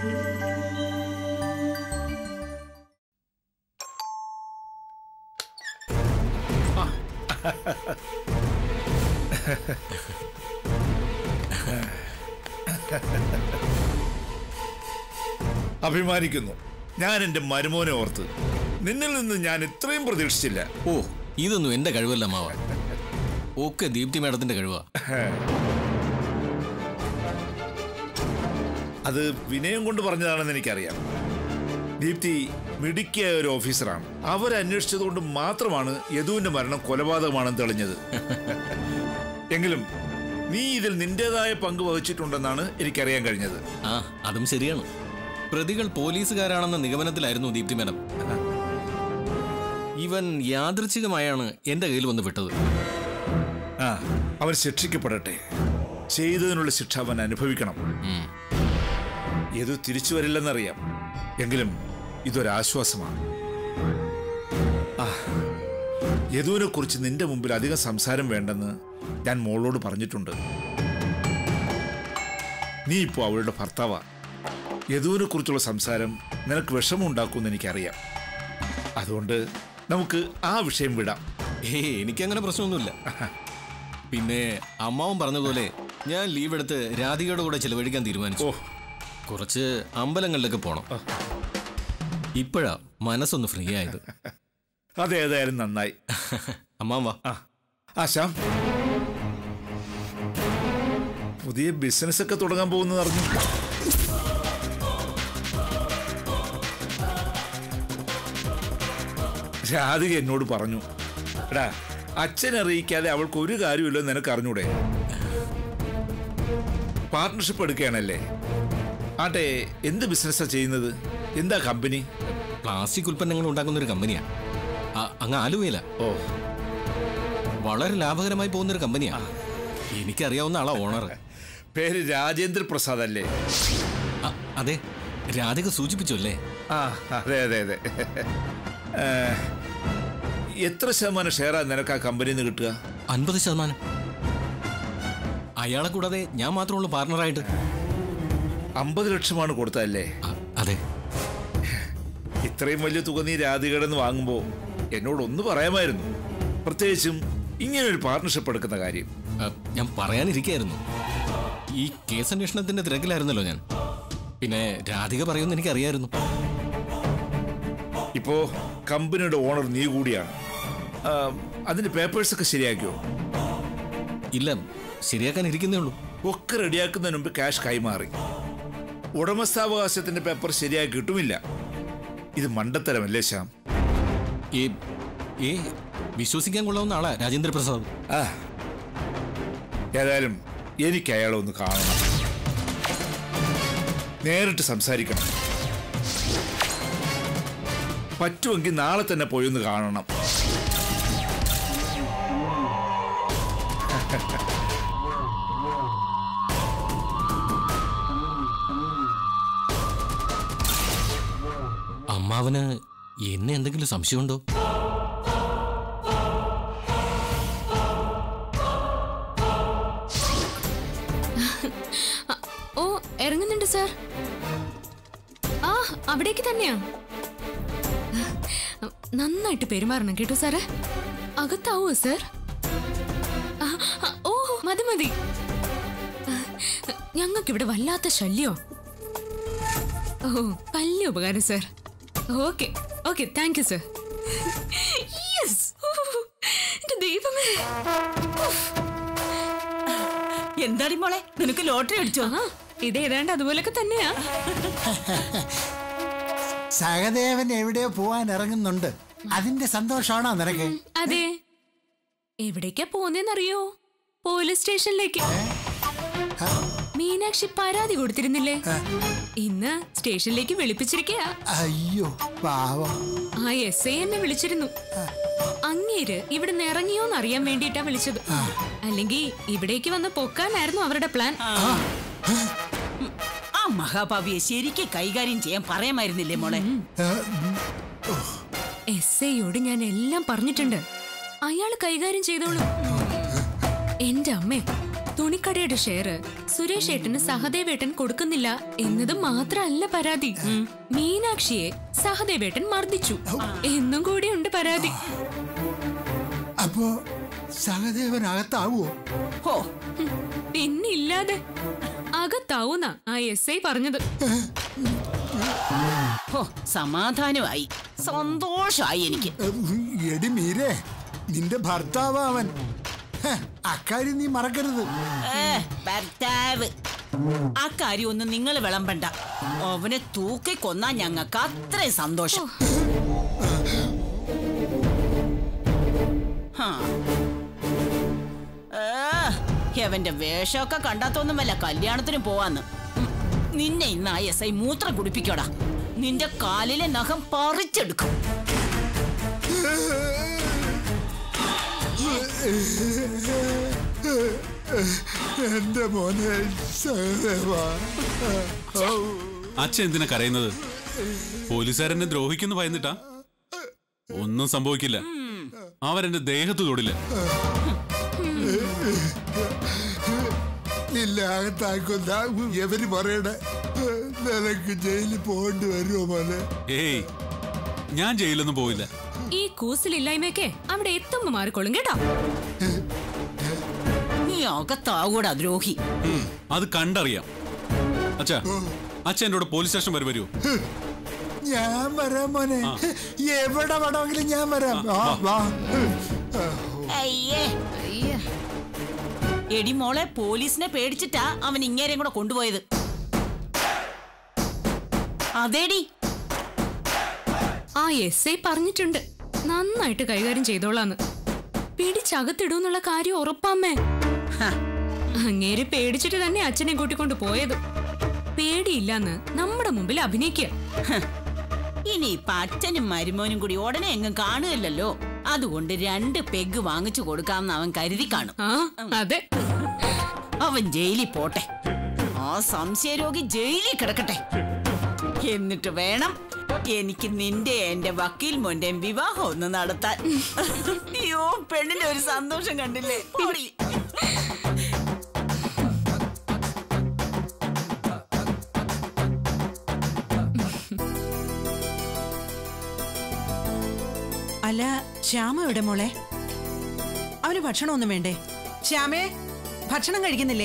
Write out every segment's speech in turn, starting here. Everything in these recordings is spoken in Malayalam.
അഭിമാനിക്കുന്നു ഞാൻ എൻ്റെ മരുമോനെ ഓർത്ത് നിന്നിൽ നിന്ന് ഞാൻ ഇത്രയും പ്രതീക്ഷിച്ചില്ല ഓ ഇതൊന്നും എന്റെ കഴിവല്ല മാവ ഒക്കെ ദീപ്തി മേഡത്തിന്റെ കഴിവാ അത് വിനയം കൊണ്ട് പറഞ്ഞതാണെന്ന് എനിക്കറിയാം ദീപ്തി മിടുക്കിയായ ഒരു ഓഫീസറാണ് അവരന്വേഷിച്ചതുകൊണ്ട് മാത്രമാണ് യദുവിന്റെ മരണം കൊലപാതകമാണെന്ന് തെളിഞ്ഞത് എങ്കിലും നീ ഇതിൽ നിന്റേതായ പങ്ക് വഹിച്ചിട്ടുണ്ടെന്നാണ് എനിക്കറിയാൻ കഴിഞ്ഞത് ആ അതും ശരിയാണ് പ്രതികൾ പോലീസുകാരാണെന്ന നിഗമനത്തിലായിരുന്നു ദീപ്തി മേഡം ഇവൻ യാദൃച്ഛികമായാണ് എന്റെ കയ്യിൽ വന്ന് വിട്ടത് ആ അവൻ ശിക്ഷിക്കപ്പെടട്ടെ ചെയ്തതിനുള്ള ശിക്ഷ അവൻ അനുഭവിക്കണം ഉം. യദു തിരിച്ചു വരില്ലെന്നറിയാം എങ്കിലും ഇതൊരാശ്വാസമാണ് ആ യദുവിനെ കുറിച്ച് നിന്റെ മുമ്പിൽ അധികം സംസാരം വേണ്ടെന്ന് ഞാൻ മോളോട് പറഞ്ഞിട്ടുണ്ട് നീ ഇപ്പോൾ അവളുടെ ഭർത്താവാ യദുവിനെ കുറിച്ചുള്ള സംസാരം നിനക്ക് വിഷമമുണ്ടാക്കുമെന്ന് എനിക്കറിയാം അതുകൊണ്ട് നമുക്ക് ആ വിഷയം വിടാം ഏ എനിക്കങ്ങനെ പ്രശ്നമൊന്നുമില്ല പിന്നെ അമ്മാവൻ പറഞ്ഞതുപോലെ ഞാൻ ലീവ് എടുത്ത് രാധികയുടെ കൂടെ ചെലവഴിക്കാൻ തീരുമാനിച്ചു ഓ കുറച്ച് അമ്പലങ്ങളിലൊക്കെ പോണം ഇപ്പോഴാ മനസ്സൊന്ന് ഫ്രീ ആയത് അതേതായാലും നന്നായി അമ്മാവൻ വാ ആ ആ ശ്യാം പുതിയ ബിസിനസ് ഒക്കെ തുടങ്ങാൻ പോകുന്നത് അറിഞ്ഞു രാധിക എന്നോട് പറഞ്ഞു എടാ അച്ഛനെ അറിയിക്കാതെ അവൾക്ക് ഒരു കാര്യമില്ലെന്ന് നിനക്ക് അറിഞ്ഞൂടെ പാർട്ട്ണർഷിപ്പ് എടുക്കുകയാണല്ലേ ആട്ടെ എന്ത് ബിസിനസ്സാ ചെയ്യുന്നത് എന്താ കമ്പനി പ്ലാസ്റ്റിക് ഉൽപ്പന്നങ്ങൾ ഉണ്ടാക്കുന്ന ഒരു കമ്പനിയാ ആ, അങ്ങ് ആലുവയില ഓ വളരെ ലാഭകരമായി പോകുന്ന ഒരു കമ്പനിയാ എനിക്കറിയാവുന്ന ആളാ ഓണർ പേര് രാജേന്ദ്ര പ്രസാദ് അല്ലേ അതെ രാധിക സൂചിപ്പിച്ചു അല്ലേ ആ അതെ അതെ അതെ ഏ, എത്ര ശതമാനം ഷെയറാ നിനക്ക് ആ കമ്പനിയിൽ നിന്ന് കിട്ടുക അൻപത് ശതമാനം അയാളെ കൂടാതെ ഞാൻ മാത്രമുള്ള പാർട്ണറായിട്ട് അമ്പത് ലക്ഷമാണ് കൊടുത്തതല്ലേ ആ, അതെ ഇത്രയും വലിയ തുക നീ രാധികയുടെ നിന്ന് വാങ്ങുമ്പോൾ എന്നോട് ഒന്ന് പറയാമായിരുന്നു പ്രത്യേകിച്ചും ഇങ്ങനെ ഒരു പാർട്ണർഷിപ്പ് എടുക്കുന്ന കാര്യം ആ, ഞാൻ പറയാനിരിക്കായിരുന്നു ഈ കേസ് അന്വേഷണത്തിന്റെ തിരക്കിലായിരുന്നല്ലോ ഞാൻ പിന്നെ രാധിക പറയുമെന്ന് എനിക്കറിയായിരുന്നു ഇപ്പോ കമ്പനിയുടെ ഓണർ നീ കൂടിയാണ് ആ, അതിന്റെ പേപ്പേഴ്സ് ഒക്കെ ശരിയാക്കിയോ ഇല്ല ശരിയാക്കാൻ ഇരിക്കുന്നേ ഉള്ളൂ ഒക്കെ റെഡിയാക്കുന്നതിന് മുമ്പ് ക്യാഷ് കൈമാറി ഉടമസ്ഥാവകാശത്തിന്റെ പേപ്പർ ശരിയാക്കി കിട്ടുമില്ല ഇത് മണ്ടത്തരമല്ലേ ശ്യാം ഈ ഈ വിശ്വസിക്കാൻ കൊള്ളാവുന്ന ആളാ രാജേന്ദ്ര പ്രസാദ് ആ ഏതായാലും എനിക്ക് അയാളെ ഒന്ന് കാണണം നേരിട്ട് സംസാരിക്കണം പറ്റുമെങ്കിൽ നാളെ തന്നെ പോയി ഒന്ന് കാണണം അമ്മാവന് എന്നെ എന്തെങ്കിലും സംശയമുണ്ടോ അ, ഓ ഇറങ്ങുന്നുണ്ട് സാർ ആ അവിടേക്ക് തന്നെയാ നന്നായിട്ട് പെരുമാറണം കേട്ടോ സാറ് അകത്താവോ സാർ ആ, ആ, ഓ മതി മതി ഞങ്ങൾക്കിവിടെ വല്ലാത്ത ശല്യോ ഓ വലിയ ഉപകാരം sir okay okay thank you sir yes എന്റെ ദൈവമേ എന്താടി മോളെ നിനക്ക് ലോട്ടറി അടിച്ചോ ആ ഇത് ഏതാണ്ട് അതുപോലൊക്കെ തന്നെയാ സഹദേവൻ എവിടെയോ പോവാൻ ഇറങ്ങുന്നുണ്ട് അതിന്റെ സന്തോഷമാണോ നിനക്ക് അതെ എവിടേക്കാ പോന്നേന്നറിയോ പോലീസ് സ്റ്റേഷനിലേക്ക് മീനാക്ഷി പരാതി കൊടുത്തിരുന്നില്ലേ ഇന്ന് സ്റ്റേഷനിലേക്ക് വിളിപ്പിച്ചിരിക്കയാ അയ്യോ പാവം ആ എസ് ഐ എന്നെ വിളിച്ചിരുന്നു അങ്ങേര് ഇവിടെ നിന്ന് ഇറങ്ങിയോന്ന് അറിയാൻ വേണ്ടിയിട്ടാ വിളിച്ചത് അല്ലെങ്കിൽ ഇവിടേക്ക് വന്ന് പൊക്കാനായിരുന്നു അവരുടെ പ്ലാൻ ആ മഹാഭാവിയെ ശരിക്ക് കൈകാര്യം ചെയ്യാൻ പറയാമായിരുന്നില്ലേ മോളെ എസ് ഐയോട് ഞാൻ എല്ലാം പറഞ്ഞിട്ടുണ്ട് അയാൾ കൈകാര്യം ചെയ്തോളൂ എന്റെ അമ്മേ തുണിക്കട കടയുടെ ഷെയർ സുരേഷ് ഏട്ടന് സഹദേവേട്ടൻ കൊടുക്കുന്നില്ല എന്നത് മാത്രമല്ല പരാതി മീനാക്ഷിയെ സഹദേവേട്ടൻ മർദ്ദിച്ചു എന്നും കൂടിയുണ്ട് പരാതി അപ്പോ സഹദേവൻ അകത്താവോ ഹോ ഹും, പിന്നില്ലാതെ അകത്താവുന്ന ആ എസ് ഐ പറഞ്ഞത് ഹോ സമാധാനമായി സന്തോഷമായി എനിക്ക് എടി മീരേ നിന്റെ ഭർത്താവ് അവൻ ഹ, അക്കാര്യം നീ മറക്കരുത് ഏ, ഭർത്താവ് ആ കാര്യമൊന്നും നിങ്ങൾ വിളമ്പണ്ട അവനെ തൂക്കി കൊന്നാ ഞങ്ങൾക്ക് അത്രയും സന്തോഷം ഹാ. ഏ, അവന്റെ വേഷമൊക്കെ കണ്ടാത്തൊന്നും വല്ല കല്യാണത്തിന് പോവാന്ന് ഉം. നിന്നെ ഇന്ന് ആ എസ് ഐ മൂത്രം കുടിപ്പിക്കോടാ നിന്റെ കാലിലെ നഖം പറിച്ചെടുക്കും എന്റെ മോനെ സഹദേവ അച്ഛൻ എന്തിനാ കരയുന്നത് പോലീസുകാരെന്നെ ദ്രോഹിക്കുന്നു ഭയന്നിട്ടാ ഒന്നും സംഭവിക്കില്ല അവരെന്റെ ദേഹത്ത് തൊടില്ല നിന്നെ അകത്താക്കുന്ന എവര് പറയണേ നിനക്ക് ജയിലിൽ പോകേണ്ടി വരുമോ മോനെ ഏയ് ഞാൻ ജയിലൊന്നും പോയില്ല ഈ കൂസലില്ലായ്മയൊക്കെ അവിടെ എത്തുമ്പോ മാറിക്കൊള്ളും കേട്ടോ നീ അകത്താവൂടാ ദ്രോഹി ഉം, അത് കണ്ടറിയാം അച്ഛാ അച്ഛൻ എന്റെ കൂടെ പോലീസ് സ്റ്റേഷൻ വരെ വരുമോ ഞാൻ വരാം മോനെ എവിടെ വേണമെങ്കിലും ഞാൻ വരാം ആ, വാ. അയ്യേ എടി മോളെ പോലീസിനെ പേടിച്ചിട്ടാ അവൻ ഇങ്ങേരെയും കൂടെ കൊണ്ടുപോയത് അതേടി ആ എസ് ഐ പറഞ്ഞിട്ടുണ്ട് നന്നായിട്ട് കൈകാര്യം ചെയ്തോളാന്ന് പിടിച്ചകത്തിടൂന്നുള്ള കാര്യം ഉറപ്പാമ്മേ ഹ, അങ്ങേര് പേടിച്ചിട്ട് തന്നെ അച്ഛനെ കൂട്ടിക്കൊണ്ട് പോയത് പേടിയില്ലാന്ന് നമ്മുടെ മുമ്പിൽ അഭിനയിക്കുക ഹ. ഇനി ഇപ്പൊ അച്ഛനും മരുമോനും കൂടി ഉടനെ എങ്ങും കാണുകയല്ലോ അതുകൊണ്ട് രണ്ട് പെഗ് വാങ്ങിച്ചു കൊടുക്കാമെന്ന് അവൻ കരുതി കാണും ആ അതെ അവൻ ജയിലിൽ പോട്ടെ ആ സംശയരോഗി ജയിലിൽ കിടക്കട്ടെ എന്നിട്ട് വേണം എനിക്ക് നിന്റെ എന്റെ വക്കീൽ മോന്റെയും വിവാഹം ഒന്ന് നടത്താൻ അയ്യോ പെണ്ണിന്റെ ഒരു സന്തോഷം കണ്ടില്ലേ ഓടി അല്ല ശ്യാമ എവിടെ മോളെ അവന് ഭക്ഷണമൊന്നും വേണ്ടേ ശ്യാമേ ഭക്ഷണം കഴിക്കുന്നില്ലേ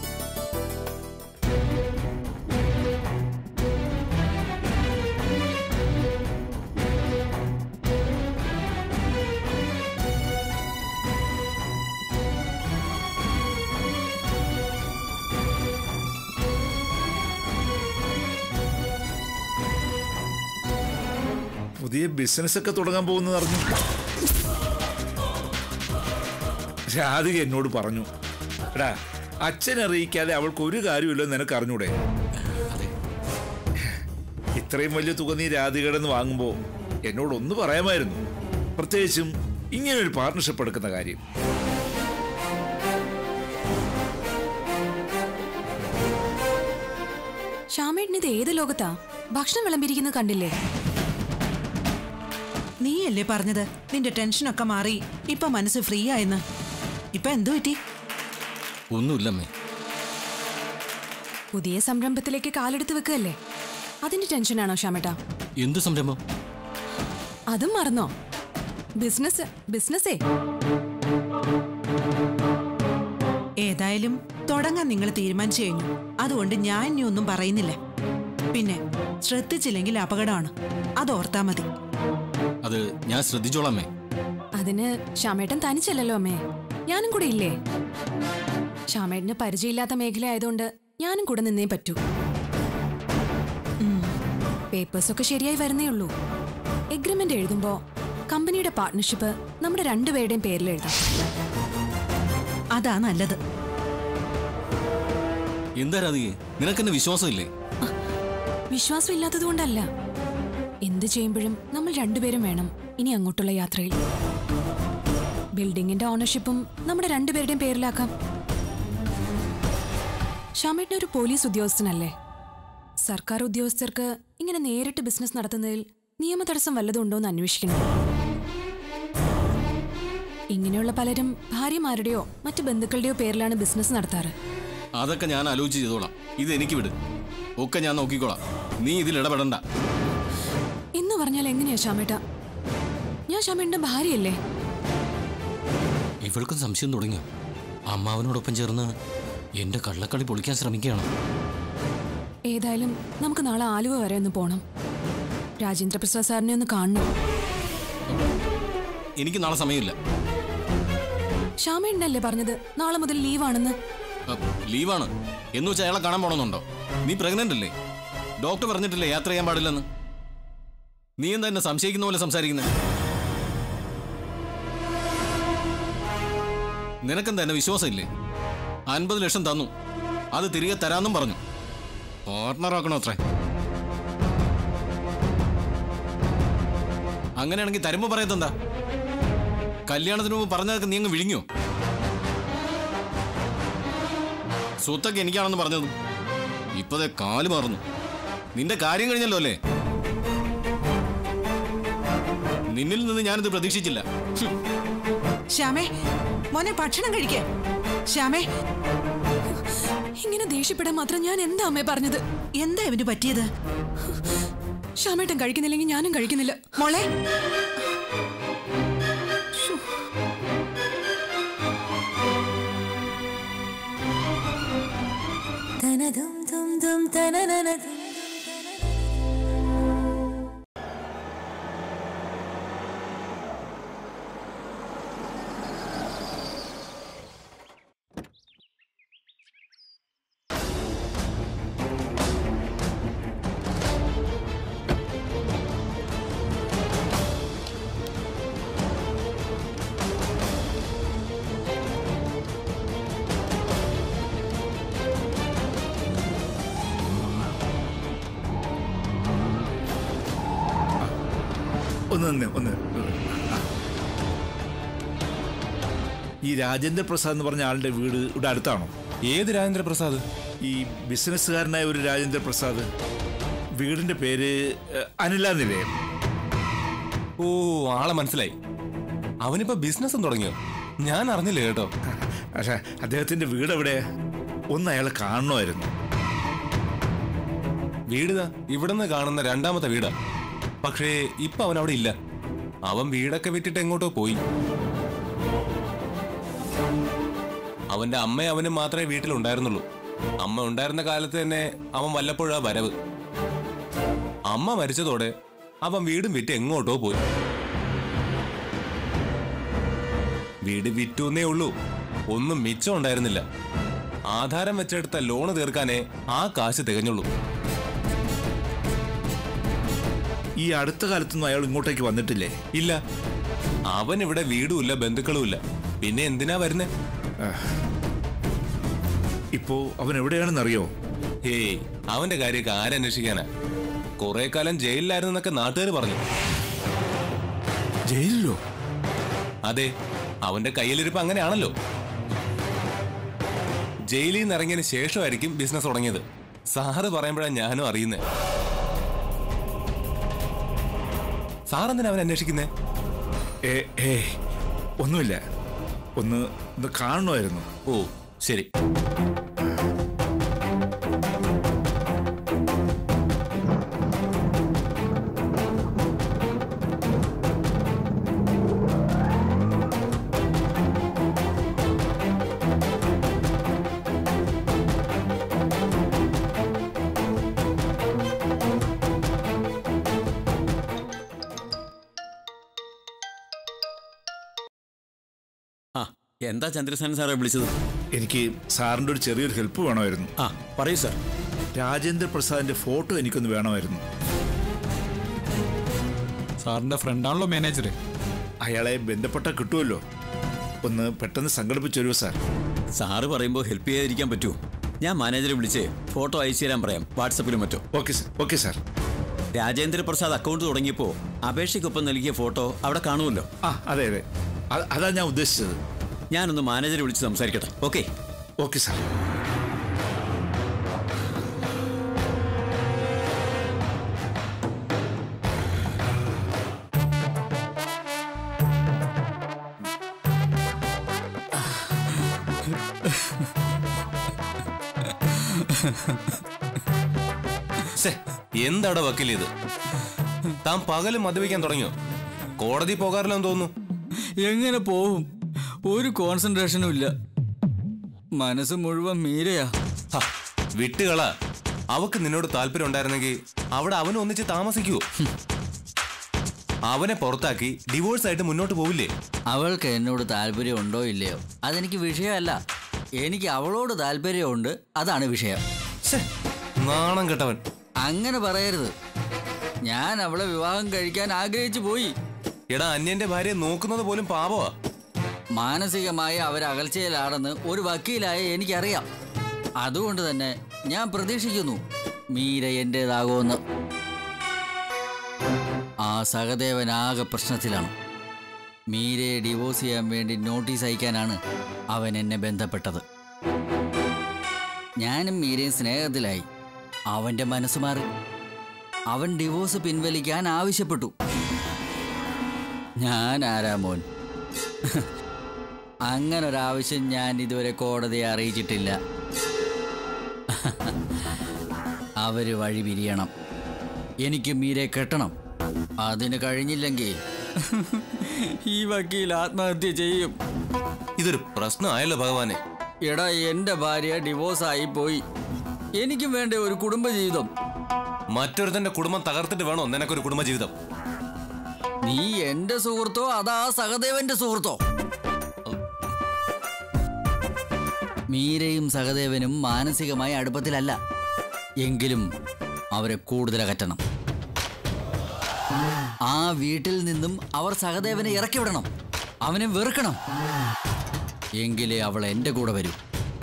പുതിയ ബിസിനസ് ഒക്കെ തുടങ്ങാൻ പോകുന്നത് അറിഞ്ഞു രാധിക എന്നോട് പറഞ്ഞു എടാ അച്ഛൻ അറിയിക്കാതെ അവൾക്ക് ഒരു കാര്യമില്ല നിനക്ക് അറിഞ്ഞൂടെ ഇത്രയും വലിയ തുക നീ രാധികയുടെ നിന്ന് വാങ്ങുമ്പോൾ എന്നോട് ഒന്ന് പറയാമായിരുന്നു പ്രത്യേകിച്ചും ഇങ്ങനെ ഒരു പാർട്ണർഷിപ്പ് എടുക്കുന്ന കാര്യം ശ്യാമേട്ടൻ ഇത് ഏത് ലോകത്താ ഭക്ഷണം വിളമ്പിരിക്കുന്നത് കണ്ടില്ലേ നീയല്ലേ പറഞ്ഞത് നിന്റെ ടെൻഷനൊക്കെ മാറി ഇപ്പൊ മനസ്സ് ഫ്രീ ആയെന്ന് ഇപ്പൊ എന്തു പറ്റി ഒന്നുമില്ലമ്മേ പുതിയ സംരംഭത്തിലേക്ക് കാലെടുത്ത് വെക്കുകയല്ലേ അതിന്റെ ടെൻഷനാണോ ശ്യാമേട്ടാ എന്ത് സംരംഭം അതും മറന്നോ ബിസിനസ് ബിസിനസ്സേ ഏതായാലും തുടങ്ങാൻ നിങ്ങൾ തീരുമാനിച്ചു കഴിഞ്ഞു അതുകൊണ്ട് ഞാൻ ഇനി ഒന്നും പറയുന്നില്ല പിന്നെ ശ്രദ്ധിച്ചില്ലെങ്കിൽ അപകടമാണ് അത് ഓർത്താ മതി അത് ഞാൻ ശ്രദ്ധിച്ചോളാമേ അതിന് ശ്യാമേട്ടൻ തനിച്ചല്ലല്ലോ അമ്മേ ഞാനും കൂടെ ഇല്ലേ ശ്യാമേട്ടന് പരിചയമില്ലാത്ത മേഖല ആയതുകൊണ്ട് ഞാനും കൂടെ നിന്നേ പറ്റൂ പേപ്പേഴ്സൊക്കെ ശരിയായി വരുന്നേ ഉള്ളൂ എഗ്രിമെന്റ് എഴുതുമ്പോ കമ്പനിയുടെ പാർട്ട്ണർഷിപ്പ് നമ്മുടെ രണ്ടുപേരുടെയും പേരിൽ എഴുതാം അതാ നല്ലത് എന്താ രാധികെ നിനക്കെന്നെ വിശ്വാസമില്ലേ വിശ്വാസം ഇല്ലാത്തത് കൊണ്ടല്ല എന്ത് ചെയ്യുമ്പോഴും നമ്മൾ രണ്ടുപേരും വേണം ഇനി അങ്ങോട്ടുള്ള യാത്രയിൽ ബിൽഡിങ്ങിന്റെ ഓണർഷിപ്പും നമ്മുടെ രണ്ടുപേരുടെയും പേരിലാക്കാം ഷാമേട്ടൻ ഒരു പോലീസ് ഉദ്യോഗസ്ഥനല്ലേ സർക്കാർ ഉദ്യോഗസ്ഥർക്ക് ഇങ്ങനെ നേരിട്ട് ബിസിനസ് നടത്തുന്നതിൽ നിയമ തടസ്സം വല്ലതും ഉണ്ടോ എന്ന് അന്വേഷിക്കണം ഇങ്ങനെയുള്ള പലരും ഭാര്യമാരുടെയോ മറ്റു ബന്ധുക്കളുടെയോ പേരിലാണ് ബിസിനസ് നടത്താറ് അതൊക്കെ ഞാൻ ആലോചിച്ച് ചെയ്തോളാം ഇത് എനിക്ക് വിട് ഒക്കെ ഞാൻ നോക്കിക്കോളാം നീ ഇതിൽ ഇടപെടണ്ട എന്ന് പറഞ്ഞാൽ എങ്ങനെയാ ശ്യാമേട്ട ഞാൻ ശ്യാമേട്ടന്റെ ഭാര്യയല്ലേ ഇവൾക്കും സംശയം തുടങ്ങിയോ അമ്മാവനോടൊപ്പം ചേർന്ന് എന്റെ കള്ളക്കളി പൊളിക്കാൻ ശ്രമിക്കുകയാണ് ഏതായാലും നമുക്ക് നാളെ ആലുവ വരെ ഒന്ന് പോണം രാജേന്ദ്ര പ്രസാദ് സാറിനെ ഒന്ന് കാണണം എനിക്ക് നാളെ സമയമില്ല ശ്യാമേട്ടനല്ലേ പറഞ്ഞത് നാളെ മുതൽ ലീവാണെന്ന് അ, ലീവാണ് എന്ന് വെച്ചാൽ അയാളെ കാണാൻ പോണമെന്നുണ്ടോ നീ പ്രഗ്നന്റ് അല്ലേ ഡോക്ടർ പറഞ്ഞിട്ടില്ലേ യാത്ര ചെയ്യാൻ പാടില്ലെന്ന് നീ എന്താ എന്നെ സംശയിക്കുന്ന പോലെ സംസാരിക്കുന്നത് നിനക്കെന്താ എന്നെ വിശ്വാസമില്ലേ അൻപത് ലക്ഷം തന്നു അത് തിരികെ തരാന്നും പറഞ്ഞു പാർട്ട്ണറാക്കണോ അത്രേ അങ്ങനെയാണെങ്കിൽ തരുമ്പോ പറയത്തെന്താ കല്യാണത്തിന് മുമ്പ് പറഞ്ഞതൊക്കെ നീ അങ്ങ് വിഴിഞ്ഞോ സ്വത്തൊക്കെ എനിക്കാണെന്ന് പറഞ്ഞത് ഇപ്പതേ കാല് മാറുന്നു നിന്റെ കാര്യം കഴിഞ്ഞല്ലോ അല്ലേ നിന്നിൽ നിന്ന് ഞാനിത് പ്രതീക്ഷിച്ചില്ല ഹും. ശ്യാമേ മോനെ ഭക്ഷണം കഴിക്കേ ശ്യാമേ ഇങ്ങനെ ദേഷ്യപ്പെടാൻ മാത്രം ഞാൻ എന്താ അമ്മേ പറഞ്ഞത് എന്താ ഇവന് പറ്റിയത് ശ്യാമേട്ടൻ കഴിക്കുന്നില്ലെങ്കിൽ ഞാനും കഴിക്കുന്നില്ല മോളെ ഒന്ന് നിന്ന് ഒന്ന് ആ. ഈ രാജേന്ദ്ര പ്രസാദ് എന്ന് പറഞ്ഞ ആളുടെ വീട് ഇവിടെ അടുത്താണോ ഏത് രാജേന്ദ്ര പ്രസാദ് ഈ ബിസിനസ്സുകാരനായ ഒരു രാജേന്ദ്ര പ്രസാദ് വീടിന്റെ പേര് ഏഹ്, അനില നിലയം ഓ ആളെ മനസ്സിലായി അവനിപ്പോ ബിസിനസ്സും തുടങ്ങിയോ ഞാൻ അറിഞ്ഞില്ല കേട്ടോ പക്ഷേ അദ്ദേഹത്തിന്റെ വീട് എവിടെ ഒന്ന് അയാളെ കാണണമായിരുന്നു വീടിതാ ഇവിടുന്ന് കാണുന്ന രണ്ടാമത്തെ വീടാ പക്ഷേ ഇപ്പൊ അവൻ അവിടെ ഇല്ല അവൻ വീടൊക്കെ വിട്ടിട്ട് എങ്ങോട്ടോ പോയി അവന്റെ അമ്മ അവനും മാത്രമേ വീട്ടിലുണ്ടായിരുന്നുള്ളൂ അമ്മ ഉണ്ടായിരുന്ന കാലത്ത് തന്നെ അവൻ വല്ലപ്പോഴാ വരവ് അമ്മ മരിച്ചതോടെ അവൻ വീടും വിറ്റ് എങ്ങോട്ടോ പോയി വീട് വിറ്റുന്നേ ഉള്ളൂ ഒന്നും മിച്ചം ഉണ്ടായിരുന്നില്ല ആധാരം വെച്ചെടുത്ത ലോണ് തീർക്കാനേ ആ കാശ് തികഞ്ഞുള്ളൂ ഈ അടുത്ത കാലത്തൊന്നും അയാൾ ഇങ്ങോട്ടേക്ക് വന്നിട്ടില്ലേ ഇല്ല അവൻ ഇവിടെ വീടുമില്ല ബന്ധുക്കളുമില്ല പിന്നെ എന്തിനാ വരുന്നേ ഇപ്പോ അവൻ എവിടെയാണെന്ന് അറിയോ ഹേയ് അവന്റെ കാര്യമൊക്കെ ആരന്വേഷിക്കാനാ കുറെ കാലം ജയിലിലായിരുന്നെന്നൊക്കെ നാട്ടുകാർ പറഞ്ഞു ജയിലിലോ അതെ അവന്റെ കയ്യിലിരിപ്പ് അങ്ങനെയാണല്ലോ ജയിലിൽ നിന്ന് ഇറങ്ങിയതിന് ശേഷമായിരിക്കും ബിസിനസ് തുടങ്ങിയത് സാറ് പറയുമ്പോഴാണ് ഞാനും അറിയുന്നത് സാറെന്തിനാ അവൻ അന്വേഷിക്കുന്നേ ഏ ഏ ഒന്നുമില്ല ഒന്ന് ഒന്ന് കാണണമായിരുന്നു ഓ ശരി ആ എന്താ ചന്ദ്രസേന സാറെ വിളിച്ചത് എനിക്ക് സാറിന്റെ ഒരു ചെറിയൊരു ഹെൽപ്പ് വേണമായിരുന്നു ആ പറയൂ സാർ രാജേന്ദ്ര പ്രസാദിന്റെ ഫോട്ടോ എനിക്കൊന്ന് വേണമായിരുന്നു സാറിന്റെ ഫ്രണ്ടാണല്ലോ മാനേജർ അയാളെ ബന്ധപ്പെട്ട കിട്ടുമല്ലോ ഒന്ന് പെട്ടെന്ന് സംഘടിപ്പിച്ചു തരുമോ സാർ സാറ് പറയുമ്പോൾ ഹെൽപ്പ് ചെയ്യാതിരിക്കാൻ പറ്റുമോ ഞാൻ മാനേജറെ വിളിച്ച് ഫോട്ടോ അയച്ചു തരാൻ പറയാം വാട്സപ്പിലും മറ്റോ okay sir okay sir Rajendra Prasad account തുടങ്ങിയപ്പോൾ അപേക്ഷയ്ക്കൊപ്പം നൽകിയ ഫോട്ടോ അവിടെ കാണുമല്ലോ ആ അതെ അതെ അ- അതാ ഞാൻ ഉദ്ദേശിച്ചത് ഞാനൊന്ന് മാനേജറെ വിളിച്ച് സംസാരിക്കട്ടെ ഓക്കെ ഓക്കെ സാർ ശ്ശെ, എന്താടാ വക്കീൽ ഇത് താൻ പകല് മദ്യപിക്കാൻ തുടങ്ങിയോ കോടതി പോകാറില്ലെന്ന് തോന്നുന്നു എങ്ങനെ പോവും ഒരു കോൺസെൻട്രേഷനും ഇല്ല മനസ്സ് മുഴുവൻ മീരയാ ഹ, വിട്ടുകള അവക്ക് നിന്നോട് താല്പര്യം ഉണ്ടായിരുന്നെങ്കിൽ അവിടെ അവനെ ഒന്നിച്ച് താമസിക്കുവോ അവനെ പുറത്താക്കി ഡിവോഴ്സ് ആയിട്ട് മുന്നോട്ട് പോവില്ലേ അവൾക്ക് എന്നോട് താല്പര്യം ഉണ്ടോ ഇല്ലയോ അതെനിക്ക് വിഷയമല്ല എനിക്ക് അവളോട് താല്പര്യമുണ്ട് അതാണ് വിഷയം ശ്ശെ, നാണം കെട്ടവൻ അങ്ങനെ പറയരുത് ഞാൻ അവളെ വിവാഹം കഴിക്കാൻ ആഗ്രഹിച്ചു പോയി എടാ അന്യന്റെ ഭാര്യയെ നോക്കുന്നത് പോലും പാപമാ മാനസികമായി അവർ അകൽച്ചയിലാണെന്ന് ഒരു വക്കീലായ എനിക്കറിയാം അതുകൊണ്ട് തന്നെ ഞാൻ പ്രതീക്ഷിക്കുന്നു മീര എന്റേതാകുമെന്ന് ആ സഹദേവൻ ആകെ പ്രശ്നത്തിലാണ് മീരയെ ഡിവോഴ്സ് ചെയ്യാൻ വേണ്ടി നോട്ടീസ് അയക്കാനാണ് അവൻ എന്നെ ബന്ധപ്പെട്ടത് ഞാനും മീരയും സ്നേഹത്തിലായി അവന്റെ മനസ്സ് മാറി അവൻ ഡിവോഴ്സ് പിൻവലിക്കാൻ ആവശ്യപ്പെട്ടു ഞാൻ ആരാ മോൻ അങ്ങനെ ഒരാവശ്യം ഞാൻ ഇതുവരെ കോടതിയെ അറിയിച്ചിട്ടില്ല അവര് വഴി പിരിയണം എനിക്ക് മീരെ കെട്ടണം അതിന് കഴിഞ്ഞില്ലെങ്കിൽ ഈ വക്കീൽ ആത്മഹത്യ ചെയ്യും ഇതൊരു പ്രശ്നമായല്ലോ ഭഗവാനെ എടാ എന്റെ ഭാര്യ ഡിവോഴ്സ് ആയി പോയി എനിക്കും വേണ്ട ഒരു കുടുംബജീവിതം മറ്റൊരുത്തന്റെ കുടുംബം തകർത്തിട്ട് വേണോ നിനക്കൊരു കുടുംബജീവിതം നീ എന്റെ സുഹൃത്തോ അതാ സഹദേവന്റെ സുഹൃത്തോ മീരയും സഹദേവനും മാനസികമായി അടുപ്പത്തിലല്ല എങ്കിലും അവരെ കൂടുതൽ അകറ്റണം ആ വീട്ടിൽ നിന്നും അവർ സഹദേവനെ ഇറക്കി വിടണം അവനെ വെറുക്കണം എങ്കിലേ അവൾ എൻ്റെ കൂടെ വരൂ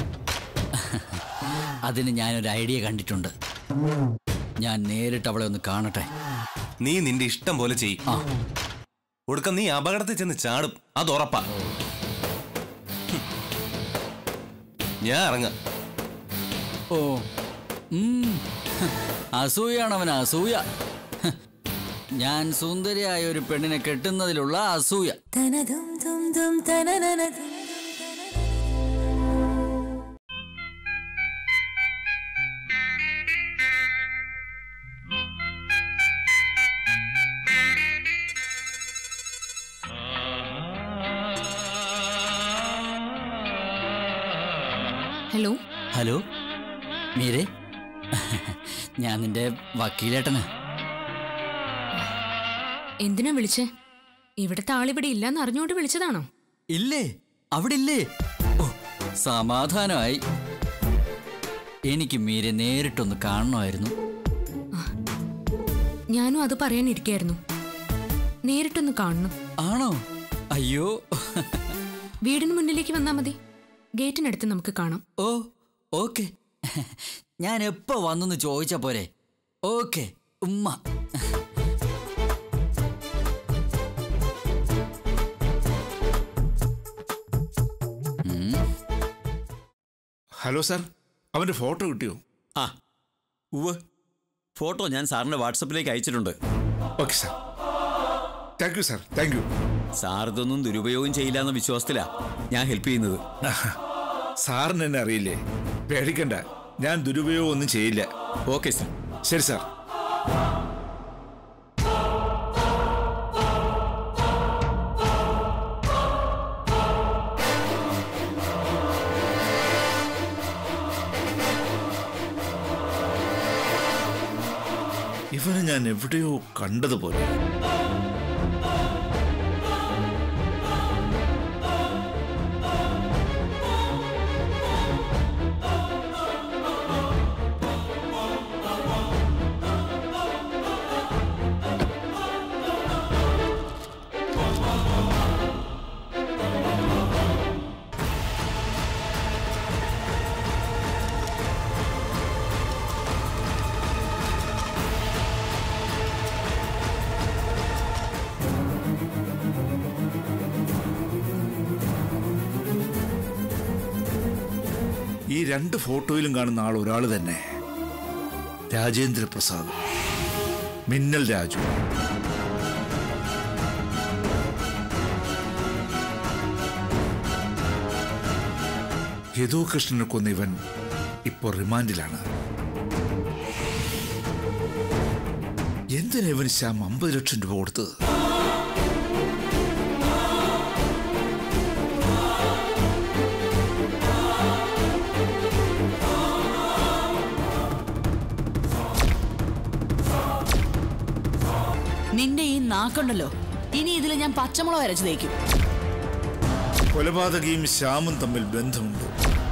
അതിന് ഞാനൊരു ഐഡിയ കണ്ടിട്ടുണ്ട് ഞാൻ നേരിട്ട് അവളെ ഒന്ന് കാണട്ടെ നീ നിന്റെ ഇഷ്ടം പോലെ ചെയ് ഒടുക്കം നീ അപകടത്തിൽ ചെന്ന് ചാടും അത് ഉറപ്പാ ഹും. ഞാൻ ഇറങ്ങാം ഓ ഉം. അസൂയാണ് അവൻ അസൂയ ഹ്. ഞാൻ സുന്ദരിയായ ഒരു പെണ്ണിനെ കെട്ടുന്നതിലുള്ള അസൂയ ഹലോ ഹലോ മീരെ ഞാൻ നിന്റെ വക്കീലേട്ടന് എന്തിനാ വിളിച്ചേ ഇവിടുത്തെ ആളിവിടെ ഇല്ലാന്ന് അറിഞ്ഞുകൊണ്ട് വിളിച്ചതാണോ ഇല്ലേ അവിടെ ഇല്ലേ ഓ സമാധാനമായി എനിക്ക് മീരെ നേരിട്ടൊന്ന് കാണണമായിരുന്നു ഞാനും അത് പറയാനിരിക്കായിരുന്നു നേരിട്ടൊന്ന് കാണണം ആണോ അയ്യോ വീടിന് മുന്നിലേക്ക് വന്നാ മതി ഗേറ്റിനടുത്ത് നമുക്ക് കാണാം ഓ ഓക്കെ ഞാൻ എപ്പോ വന്നെന്ന് ചോദിച്ച പോരെ ഓക്കെ ഉമ്മ ഹലോ സാർ അവന്റെ ഫോട്ടോ കിട്ടിയോ ആ ഉവ് ഫോട്ടോ ഞാൻ സാറിന്റെ വാട്സപ്പിലേക്ക് അയച്ചിട്ടുണ്ട് okay sir thank you sir thank you sir ഇതൊന്നും ദുരുപയോഗം ചെയ്യില്ല എന്ന വിശ്വാസത്തിലാ ഞാൻ ഹെൽപ്പ് ചെയ്യുന്നത് സാറിന് എന്നെ അറിയില്ലേ പേടിക്കണ്ട ഞാൻ ദുരുപയോഗം ഒന്നും ചെയ്യില്ല ഓക്കെ സാർ ശരി സാർ ഇവനെ ഞാൻ എവിടെയോ കണ്ടതുപോലെ ഈ രണ്ട് ഫോട്ടോയിലും കാണുന്ന ആൾ ഒരാൾ തന്നെ രാജേന്ദ്ര പ്രസാദ് മിന്നൽ രാജു യദു കൃഷ്ണനെ കൊന്ന ഇവൻ ഇപ്പോൾ റിമാൻഡിലാണ് എന്തിനാ ഇവന് ശ്യാം അമ്പത് ലക്ഷം രൂപ കൊടുത്തത് നിന്റെ ഈ നാക്കുണ്ടല്ലോ ഇനി ഇതിൽ ഞാൻ പച്ചമുളക് അരച്ചു തേക്കും കൊലപാതകയും ശ്യാമും തമ്മിൽ ബന്ധമുണ്ട്